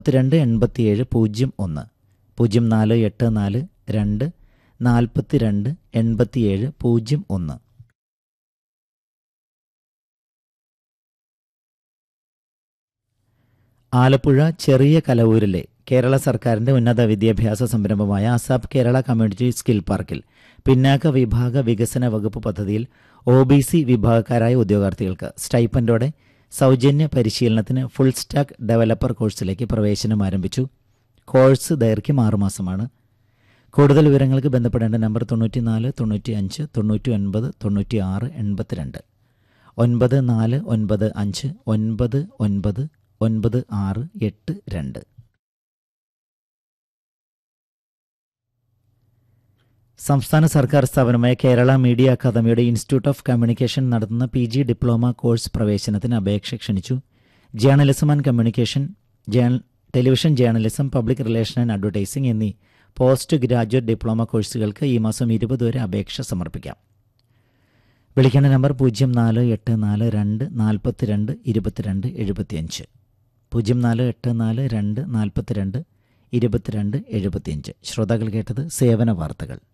രണ്ട് എൺപത്തിയേഴ് പൂജ്യം ഒന്ന് പൂജ്യം നാല് എട്ട് നാല് രണ്ട് നാൽപ്പത്തി രണ്ട് എൺപത്തിയേഴ് പൂജ്യം ഒന്ന് ആലപ്പുഴ ചെറിയ കലവൂരിലെ കേരള സർക്കാരിന്റെ ഉന്നത വിദ്യാഭ്യാസ സംരംഭമായ അസാബ് കേരള കമ്മ്യൂണിറ്റി സ്കിൽ പാർക്കിൽ പിന്നാക്ക വിഭാഗ വികസന വകുപ്പ് പദ്ധതിയിൽ ഒ ബി സി വിഭാഗക്കാരായ ഉദ്യോഗാർത്ഥികൾക്ക് സ്റ്റൈപ്പൻഡോടെ സൗജന്യ പരിശീലനത്തിന് ഫുൾ സ്റ്റാക്ക് ഡെവലപ്പർ കോഴ്സിലേക്ക് പ്രവേശനം ആരംഭിച്ചു കോഴ്സ് ദൈർഘ്യം ആറുമാസമാണ് കൂടുതൽ വിവരങ്ങൾക്ക് ബന്ധപ്പെടേണ്ട നമ്പർ തൊണ്ണൂറ്റിനാല് തൊണ്ണൂറ്റി അഞ്ച് തൊണ്ണൂറ്റി ഒൻപത് തൊണ്ണൂറ്റി ആറ് എൺപത്തിരണ്ട് ഒൻപത് നാല് ഒൻപത് അഞ്ച് ഒൻപത് ഒൻപത് ഒൻപത് ആറ് എട്ട് രണ്ട് സംസ്ഥാന സർക്കാർ സ്ഥാപനമായ കേരള മീഡിയ അക്കാദമിയുടെ ഇൻസ്റ്റിറ്റ്യൂട്ട് ഓഫ് കമ്മ്യൂണിക്കേഷൻ നടത്തുന്ന പി ജി ഡിപ്ലോമ കോഴ്സ് പ്രവേശനത്തിന് അപേക്ഷ ക്ഷണിച്ചു ജേർണലിസം ആൻഡ് കമ്മ്യൂണിക്കേഷൻ ജേൺ television journalism public relation and advertising എന്നീ പോസ്റ്റ് ഗ്രാജുവേറ്റ് ഡിപ്ലോമ കോഴ്സുകൾക്ക് ഈ മാസം ഇരുപത് വരെ അപേക്ഷ സമർപ്പിക്കാം വിളിക്കേണ്ട നമ്പർ പൂജ്യം നാല് എട്ട് നാല് രണ്ട് നാൽപ്പത്തി രണ്ട് ഇരുപത്തിരണ്ട് എഴുപത്തിയഞ്ച് പൂജ്യം നാല് എട്ട് നാല് രണ്ട് നാൽപ്പത്തിരണ്ട് ഇരുപത്തിരണ്ട് എഴുപത്തിയഞ്ച് ശ്രോതാക്കൾ കേട്ടത് സേവന വാർത്തകൾ